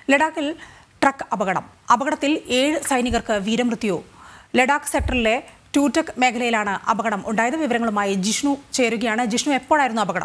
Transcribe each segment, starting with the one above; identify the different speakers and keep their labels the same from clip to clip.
Speaker 1: ലഡാക്കിൽ ട്രക്ക് അപകടം അപകടത്തിൽ ഏഴ് സൈനികർക്ക് വീരമൃത്യു ലഡാക്ക് സെക്ടറിലെ ടൂറ്റക് മേഖലയിലാണ് അപകടം ഉണ്ടായത് വിവരങ്ങളുമായി ജിഷ്ണു ചേരുകയാണ് ജിഷ്ണു എപ്പോഴായിരുന്നു അപകടം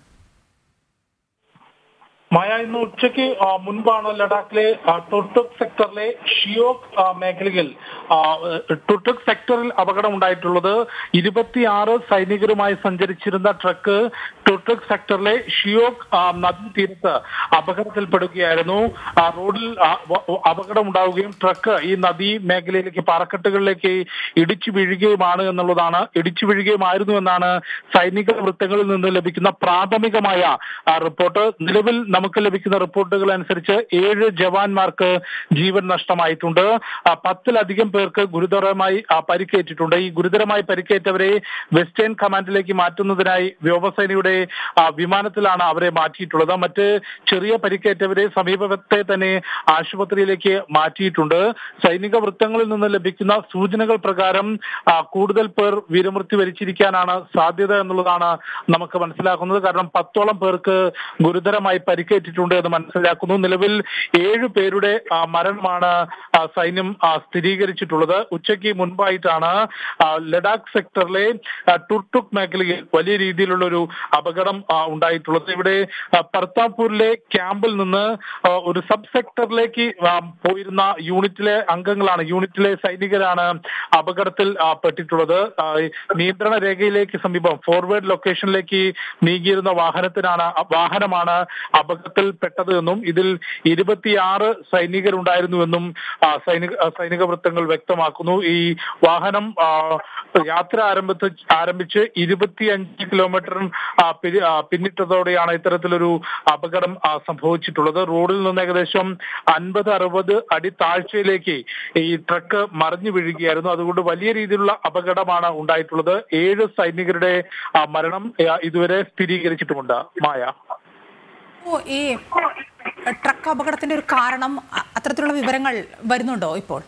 Speaker 2: മായ ഇന്ന് ഉച്ചയ്ക്ക് ആ, മുൻപാണ് ലഡാക്കിലെ ആ, ടുർട്ടുക് സെക്ടറിലെ ഷിയോക് ആ, മേഖലയിൽ ആ, ടുർട്ടുക് സെക്ടറിൽ അപകടം ഉണ്ടായിട്ടുള്ളത് ഇരുപത്തിയാറ് സൈനികരുമായി സഞ്ചരിച്ചിരുന്ന ട്രക്ക് ടുർട്ടുക് സെക്ടറിലെ ഷിയോക് ആ, നദീ തീരത്ത് അപകടത്തിൽപ്പെടുകയായിരുന്നു ആ, റോഡിൽ ആ, വ- വ- അപകടം ഉണ്ടാവുകയും ട്രക്ക് ഈ നദീ മേഖലയിലേക്ക് പാറക്കെട്ടുകളിലേക്ക് ഇടിച്ചു വീഴുകയുമാണ് എന്നുള്ളതാണ് ഇടിച്ചു വീഴുകയുമായിരുന്നു എന്നാണ് സൈനിക വൃത്തങ്ങളിൽ നിന്ന് ലഭിക്കുന്ന പ്രാഥമികമായ ആ, റിപ്പോർട്ട് നിലവിൽ നമുക്ക് ലഭിക്കുന്ന റിപ്പോർട്ടുകൾ അനുസരിച്ച് ഏഴ് ജവാന്മാർക്ക് ജീവൻ നഷ്ടമായിട്ടുണ്ട് ആ, പത്തിലധികം പേർക്ക് ഗുരുതരമായി ആ, പരിക്കേറ്റിട്ടുണ്ട് ഈ ഗുരുതരമായി പരിക്കേറ്റവരെ വെസ്റ്റേൺ കമാൻഡിലേക്ക് മാറ്റുന്നതിനായി വ്യോമസേനയുടെ ആ, വിമാനത്തിലാണ് അവരെ മാറ്റിയിട്ടുള്ളത് മറ്റ് ചെറിയ പരിക്കേറ്റവരെ സമീപത്തെ തന്നെ ആശുപത്രിയിലേക്ക് മാറ്റിയിട്ടുണ്ട് സൈനിക വൃത്തങ്ങളിൽ നിന്ന് ലഭിക്കുന്ന സൂചനകൾ പ്രകാരം ആ, കൂടുതൽ പേർ വീരമൃത്യു വരിച്ചിരിക്കാനാണ് സാധ്യത എന്നുള്ളതാണ് നമുക്ക് മനസ്സിലാക്കുന്നത് കാരണം പത്തോളം പേർക്ക് ഗുരുതരമായി പരിക്കേറ്റിട്ടുണ്ട് എന്ന് മനസ്സിലാക്കുന്നു നിലവിൽ ഏഴു പേരുടെ ആ, മരണമാണ് ആ, സൈന്യം ആ, സ്ഥിരീകരിച്ചിട്ടുള്ളത് ഉച്ചയ്ക്ക് മുൻപായിട്ടാണ് ആ, ലഡാക്ക് സെക്ടറിലെ ആ, ടുർട്ടുക് മേഖലയിൽ വലിയ രീതിയിലുള്ള ഒരു അപകടം ആ, ഉണ്ടായിട്ടുള്ളത് ഇവിടെ ആ, പർത്താപൂരിലെ ക്യാമ്പിൽ നിന്ന് ആ, ഒരു സബ് സെക്ടറിലേക്ക് ആ, പോയിരുന്ന യൂണിറ്റിലെ അംഗങ്ങളാണ് യൂണിറ്റിലെ സൈനികരാണ് അപകടത്തിൽ ആ, പെട്ടിട്ടുള്ളത് ആ, ഈ നിയന്ത്രണ രേഖയിലേക്ക് സമീപം ഫോർവേഡ് ലൊക്കേഷനിലേക്ക് നീങ്ങിയിരുന്ന വാഹനത്തിനാണ് അ- വാഹനമാണ് അപകടത്തിൽ പെട്ടത് എന്നും ഇതിൽ ഇരുപത്തിയാറ് സൈനികരുണ്ടായിരുന്നുവെന്നും ആ, സൈനിക ആ, സൈനിക വൃത്തങ്ങൾ വ്യക്തമാക്കുന്നു ഈ വാഹനം ആ, യാത്ര ആരംഭിച്ച് ആരംഭിച്ച് ഇരുപത്തിയഞ്ച് കിലോമീറ്റർ ആ, പിരി- ആ, പിന്നിട്ടതോടെയാണ് ഇത്തരത്തിലൊരു അപകടം ആ, സംഭവിച്ചിട്ടുള്ളത് റോഡിൽ നിന്ന് ഏകദേശം അൻപത് അറുപത് അടി താഴ്ചയിലേക്ക് ഈ ട്രക്ക് മറിഞ്ഞു വീഴുകയായിരുന്നു അതുകൊണ്ട് വലിയ രീതിയിലുള്ള അപകടമാണ് ഉണ്ടായിട്ടുള്ളത് ഏഴ് സൈനികരുടെ ആ, മരണം ആ, ഇതുവരെ സ്ഥിരീകരിച്ചിട്ടുമുണ്ട് മായ
Speaker 1: ഓ ഈ ട്രക്ക് അപകടത്തിന്റെ ഒരു കാരണം അ- അത്തരത്തിലുള്ള വിവരങ്ങൾ വരുന്നുണ്ടോ ഇപ്പോൾ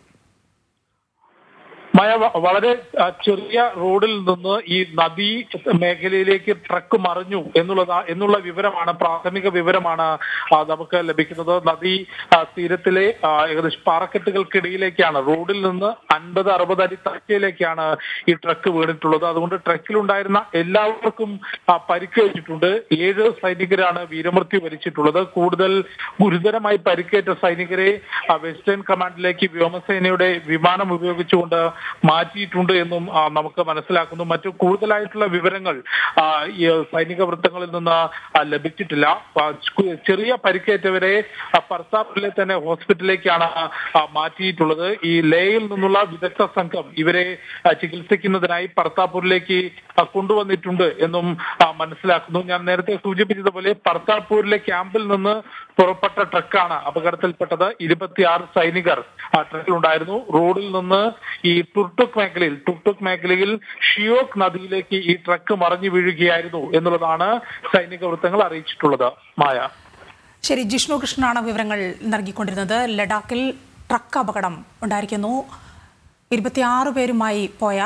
Speaker 2: മഴ വ- വളരെ ആ, ചെറിയ റോഡിൽ നിന്ന് ഈ നദീ മേഖലയിലേക്ക് ട്രക്ക് മറിഞ്ഞു എന്നുള്ളതാ എന്നുള്ള വിവരമാണ് പ്രാഥമിക വിവരമാണ് ആ, നമുക്ക് ലഭിക്കുന്നത് നദീ ആ, തീരത്തിലെ ആ, ഏകദേശം പാറക്കെട്ടുകൾക്കിടയിലേക്കാണ് റോഡിൽ നിന്ന് അൻപത് അറുപത് അടി താഴ്ചയിലേക്കാണ് ഈ ട്രക്ക് വീണിട്ടുള്ളത് അതുകൊണ്ട് ട്രക്കിലുണ്ടായിരുന്ന എല്ലാവർക്കും ആ, പരിക്കേറ്റിട്ടുണ്ട് ഏഴ് സൈനികരാണ് വീരമൃത്യു വരിച്ചിട്ടുള്ളത് കൂടുതൽ ഗുരുതരമായി പരിക്കേറ്റ സൈനികരെ ആ, വെസ്റ്റേൺ കമാൻഡിലേക്ക് വ്യോമസേനയുടെ വിമാനം ഉപയോഗിച്ചുകൊണ്ട് മാറ്റിയിട്ടുണ്ട് എന്നും ആ, നമുക്ക് മനസ്സിലാക്കുന്നു മറ്റു കൂടുതലായിട്ടുള്ള വിവരങ്ങൾ ആ, ഈ സൈനിക വൃത്തങ്ങളിൽ നിന്ന് ആ, ലഭിച്ചിട്ടില്ല ആ, ചു- ചെറിയ പരിക്കേറ്റവരെ ആ, പർത്താപ്പൂരിലെ തന്നെ ഹോസ്പിറ്റലിലേക്കാണ് ആ, മാറ്റിയിട്ടുള്ളത് ഈ ലേയിൽ നിന്നുള്ള വിദഗ്ധ സംഘം ഇവരെ ആ, ചികിത്സിക്കുന്നതിനായി പർത്താപ്പൂരിലേക്ക് ആ, കൊണ്ടുവന്നിട്ടുണ്ട് എന്നും ആ, മനസ്സിലാക്കുന്നു ഞാൻ നേരത്തെ സൂചിപ്പിച്ചതുപോലെ പർത്താപ്പൂരിലെ ക്യാമ്പിൽ നിന്ന് പുറപ്പെട്ട ട്രക്കാണ് അപകടത്തിൽപ്പെട്ടത് ഇരുപത്തിയാറ് സൈനികർ ആ ട്രക്കിലുണ്ടായിരുന്നു റോഡിൽ നിന്ന് ഈ ടുർട്ടുക് മേഖലയിൽ ടുർട്ടുക് മേഖലയിൽ ഷിയോക് നദിയിലേക്ക് ഈ ട്രക്ക് മറിഞ്ഞു വീഴുകയായിരുന്നു എന്നുള്ളതാണ് സൈനിക വൃത്തങ്ങൾ അറിയിച്ചിട്ടുള്ളത് മായ
Speaker 1: ശരി ജിഷ്ണു കൃഷ്ണനാണ് വിവരങ്ങൾ നൽകിക്കൊണ്ടിരുന്നത് ലഡാക്കിൽ ട്രക്ക് അപകടം ഉണ്ടായിരിക്കുന്നു ഇരുപത്തിയാറ് പേരുമായി പോയ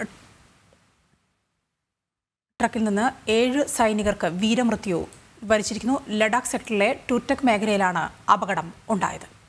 Speaker 1: ട്രക്കിൽ നിന്ന് ഏഴ് സൈനികർക്ക് വീരമൃത്യു വരിച്ചിരിക്കുന്നു ലഡാക്ക് സെക്ടറിലെ ടൂറ്റക് മേഖലയിലാണ് അപകടം ഉണ്ടായത്